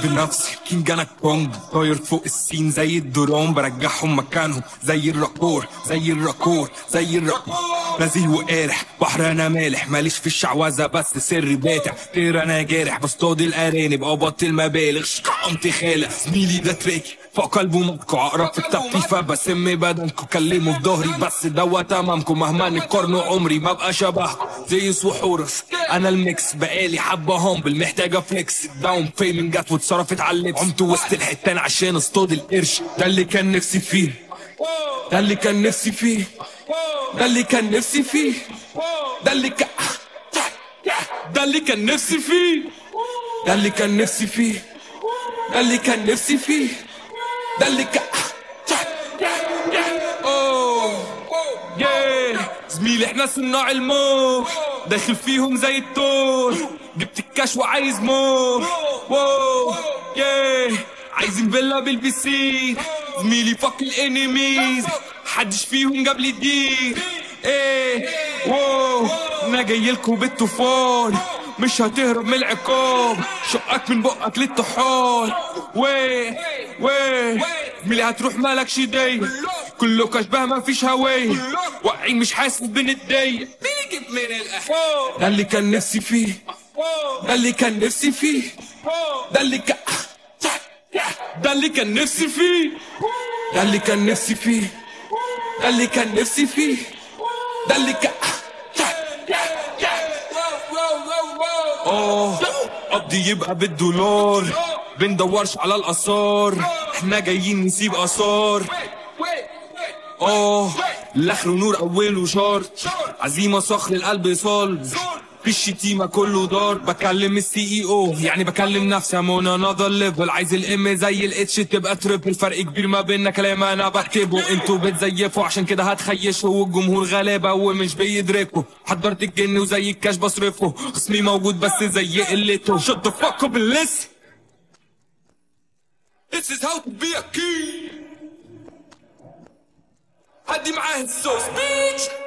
بنفسي كينج انا كونج طاير فوق السين زي الدرون برجعهم مكانهم زي الراكور زي الراكور زي الراكور نزيه وقارح بحر انا مالح ماليش في الشعوذة بس سري باتع طير انا جارح بصطاد الارانب او بطل مبالغ قمت خالق زميلي ده تريكي فوق قلبه مبكو عقرب في التفيفة بسم بدنكو كلموا في ظهري بس دوا تمامكم مهما نقارنوا عمري ما بقى شبهكم زي سوحورس انا الميكس بقالي حبة هامبل محتاجة فليكس داون بيمنت جت واتصرفت على اللبس عمت وسط الحتان عشان اصطاد القرش ده اللي كان نفسي فيه ده اللي كان نفسي فيه ده اللي كان نفسي فيه ده اللي كان ده اللي كان نفسي فيه ده اللي كان نفسي فيه ده اللي كان نفسي فيه ده اللي كان أوه. Yeah. زميلي احنا صناع الموت داخل فيهم زي التور جبت الكاش وعايز مور واو yeah. عايزين فيلا بالبسين زميلي فك الانيميز محدش فيهم جاب لي دي ايه واو انا جاي لكم بالطوفان مش هتهرب من العقاب شقك من بقك للطحال ويه ويه زميلي هتروح مالكش دي كلكوا اشباه ما فيش هوية واقعين مش حاسس بندية بيجيب من الاحوال ده اللي كان نفسي فيه ده اللي كان نفسي فيه ده اللي كان ده اللي كان نفسي فيه ده اللي كان نفسي فيه ده اللي كان نفسي فيه ده اللي كان اه قضي يبقى بالدولار بندورش على الاثار احنا جايين نسيب اثار اه الاخر نور اوله شار عزيمه صخر القلب صلب في الشتيمة كله دار بكلم السي اي او يعني بكلم نفسي ام اون انذر ليفل عايز الام زي الاتش تبقى تريبل فرق كبير ما بيننا كلام انا بكتبه انتوا بتزيفوا عشان كده هتخيشوا والجمهور غلابة ومش بيدركوا حضرت الجن وزي الكاش بصرفه خصمي موجود بس زي قلته shut the fuck up and listen This is how to be a king هدي معاه الصوص بيتش